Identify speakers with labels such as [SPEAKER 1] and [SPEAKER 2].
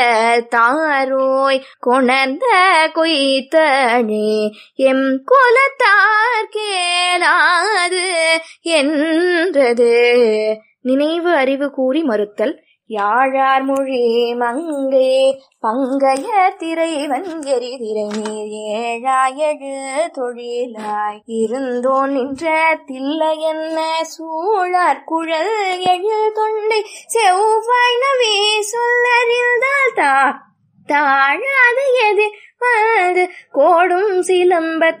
[SPEAKER 1] தாரோய் கொணர்ந்த கொய்த்தனே M குலத்தார் கேளாது என்றது நினைவு அறிவு கூறி மறுத்தல் யாழார் மொழி மங்கை பங்கைய திரைவன் எரிதிரை நீர் ஏழாயழு தொழிலாய் இருந்தோன் நின்ற தில்லை என்ன சூழார் குழல் எழு தொண்டை செவ்வாய் நவி சொல்லறிந்தால் தா தாழாது எது வந்து கோடும் சிலம்ப